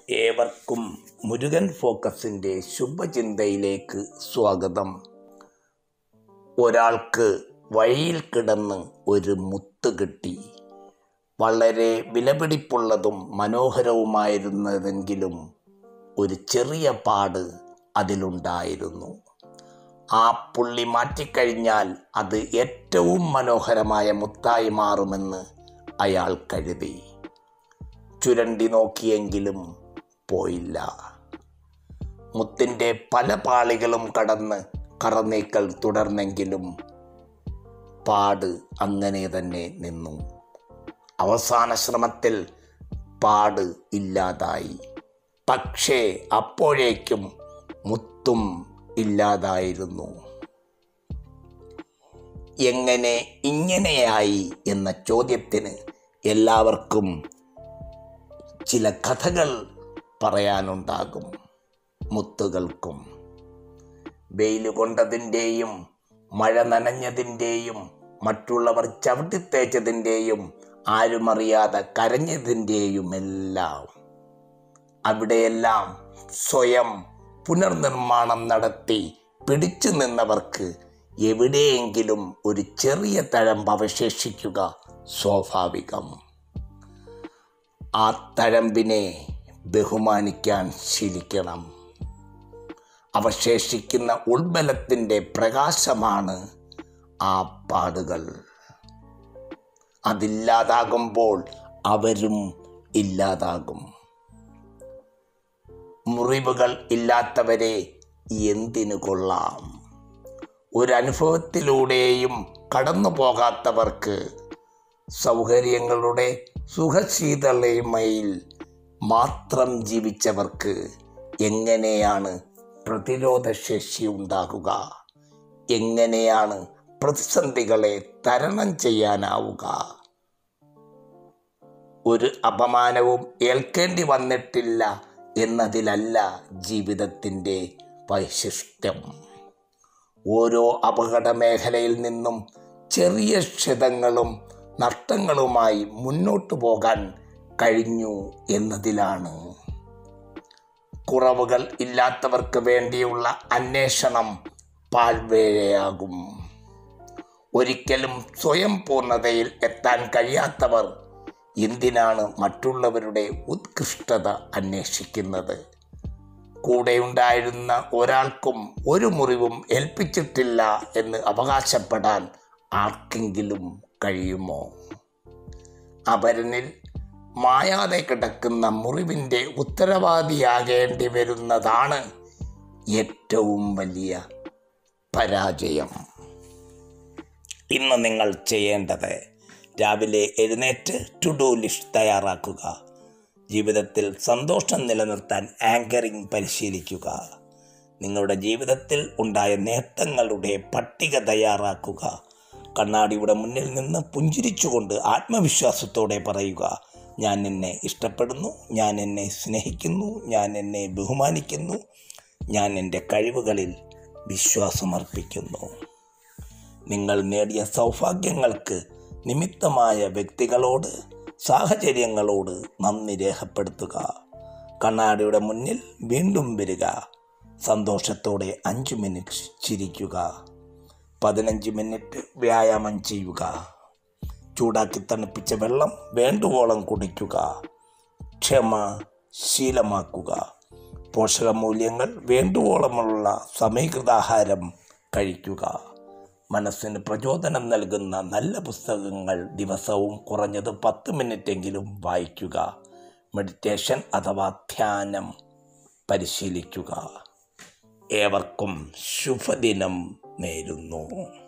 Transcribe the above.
ഏവർക്കും മുരുകൻ ഫോക്കസിൻ്റെ ശുഭചിന്തയിലേക്ക് സ്വാഗതം ഒരാൾക്ക് വഴിയിൽ കിടന്ന് ഒരു മുത്ത് കിട്ടി വളരെ വിലപിടിപ്പുള്ളതും മനോഹരവുമായിരുന്നതെങ്കിലും ഒരു ചെറിയ പാട് അതിലുണ്ടായിരുന്നു ആ പുള്ളി മാറ്റിക്കഴിഞ്ഞാൽ അത് ഏറ്റവും മനോഹരമായ മുത്തായി മാറുമെന്ന് അയാൾ കരുതി ചുരണ്ടി നോക്കിയെങ്കിലും പോയില്ല മുത്തിൻ്റെ പല പാളികളും കടന്ന് കറനീക്കൽ തുടർന്നെങ്കിലും പാട് അങ്ങനെ തന്നെ നിന്നു അവസാന ശ്രമത്തിൽ പാട് ഇല്ലാതായി പക്ഷേ അപ്പോഴേക്കും മുത്തും ഇല്ലാതായിരുന്നു എങ്ങനെ ഇങ്ങനെയായി എന്ന ചോദ്യത്തിന് എല്ലാവർക്കും ചില കഥകൾ പറയാനുണ്ടാകും മുത്തുകൾക്കും വെയിൽ കൊണ്ടതിൻ്റെയും മഴ നനഞ്ഞതിൻ്റെയും മറ്റുള്ളവർ ചവിട്ടിത്തേച്ചതിൻ്റെയും ആരുമറിയാതെ കരഞ്ഞതിൻ്റെയും എല്ലാം അവിടെയെല്ലാം സ്വയം പുനർനിർമ്മാണം നടത്തി പിടിച്ചു നിന്നവർക്ക് എവിടെയെങ്കിലും ഒരു ചെറിയ തഴമ്പ് അവശേഷിക്കുക സ്വാഭാവികം ആ തഴമ്പിനെ ബഹുമാനിക്കാൻ ശീലിക്കണം അവശേഷിക്കുന്ന ഉൾബലത്തിൻ്റെ പ്രകാശമാണ് ആ പാടുകൾ അതില്ലാതാകുമ്പോൾ അവരും ഇല്ലാതാകും മുറിവുകൾ ഇല്ലാത്തവരെ എന്തിനു കൊള്ളാം ഒരനുഭവത്തിലൂടെയും കടന്നു പോകാത്തവർക്ക് സൗകര്യങ്ങളുടെ സുഖശീതളമയിൽ മാത്രം ജീവിച്ചവർക്ക് എങ്ങനെയാണ് പ്രതിരോധശേഷി ഉണ്ടാകുക എങ്ങനെയാണ് പ്രതിസന്ധികളെ തരണം ചെയ്യാനാവുക ഒരു അപമാനവും ഏൽക്കേണ്ടി വന്നിട്ടില്ല എന്നതിലല്ല ജീവിതത്തിൻ്റെ വൈശിഷ്ട്യം ഓരോ അപകട മേഖലയിൽ നിന്നും ചെറിയ ക്ഷതങ്ങളും നഷ്ടങ്ങളുമായി മുന്നോട്ടു പോകാൻ കഴിഞ്ഞു എന്നതിലാണ് കുറവുകൾ ഇല്ലാത്തവർക്ക് വേണ്ടിയുള്ള അന്വേഷണം പാൽവേഴയാകും ഒരിക്കലും സ്വയം പൂർണ്ണതയിൽ എത്താൻ കഴിയാത്തവർ എന്തിനാണ് മറ്റുള്ളവരുടെ ഉത്കൃഷ്ടത അന്വേഷിക്കുന്നത് കൂടെയുണ്ടായിരുന്ന ഒരാൾക്കും ഒരു മുറിവും ഏൽപ്പിച്ചിട്ടില്ല എന്ന് അവകാശപ്പെടാൻ ആർക്കെങ്കിലും കഴിയുമോ അപരനിൽ മായാതെ കിടക്കുന്ന മുറിവിൻ്റെ ഉത്തരവാദിയാകേണ്ടി വരുന്നതാണ് ഏറ്റവും വലിയ പരാജയം ഇന്ന് നിങ്ങൾ ചെയ്യേണ്ടത് രാവിലെ എഴുന്നേറ്റ് ടു ഡു ലിസ്റ്റ് തയ്യാറാക്കുക ജീവിതത്തിൽ സന്തോഷം നിലനിർത്താൻ ആങ്കറിംഗ് പരിശീലിക്കുക നിങ്ങളുടെ ജീവിതത്തിൽ ഉണ്ടായ നേട്ടങ്ങളുടെ പട്ടിക തയ്യാറാക്കുക കണ്ണാടിയുടെ മുന്നിൽ നിന്ന് പുഞ്ചിരിച്ചുകൊണ്ട് ആത്മവിശ്വാസത്തോടെ പറയുക ഞാൻ എന്നെ ഇഷ്ടപ്പെടുന്നു ഞാൻ എന്നെ സ്നേഹിക്കുന്നു ഞാൻ എന്നെ ബഹുമാനിക്കുന്നു ഞാൻ എൻ്റെ കഴിവുകളിൽ വിശ്വാസമർപ്പിക്കുന്നു നിങ്ങൾ നേടിയ സൗഭാഗ്യങ്ങൾക്ക് നിമിത്തമായ വ്യക്തികളോട് സാഹചര്യങ്ങളോട് നന്ദി രേഖപ്പെടുത്തുക കണ്ണാടിയുടെ മുന്നിൽ വീണ്ടും വരിക സന്തോഷത്തോടെ അഞ്ച് മിനിറ്റ് ചിരിക്കുക പതിനഞ്ച് മിനിറ്റ് വ്യായാമം ചെയ്യുക ചൂടാക്കി തണുപ്പിച്ച വെള്ളം വേണ്ടുവോളം കുടിക്കുക ക്ഷമ ശീലമാക്കുക പോഷകമൂല്യങ്ങൾ വേണ്ടുവോളമുള്ള സമീകൃതാഹാരം കഴിക്കുക മനസ്സിന് പ്രചോദനം നൽകുന്ന നല്ല പുസ്തകങ്ങൾ ദിവസവും കുറഞ്ഞത് പത്ത് മിനിറ്റെങ്കിലും വായിക്കുക മെഡിറ്റേഷൻ അഥവാ ധ്യാനം പരിശീലിക്കുക ഏവർക്കും ശുഭദിനം നേരുന്നു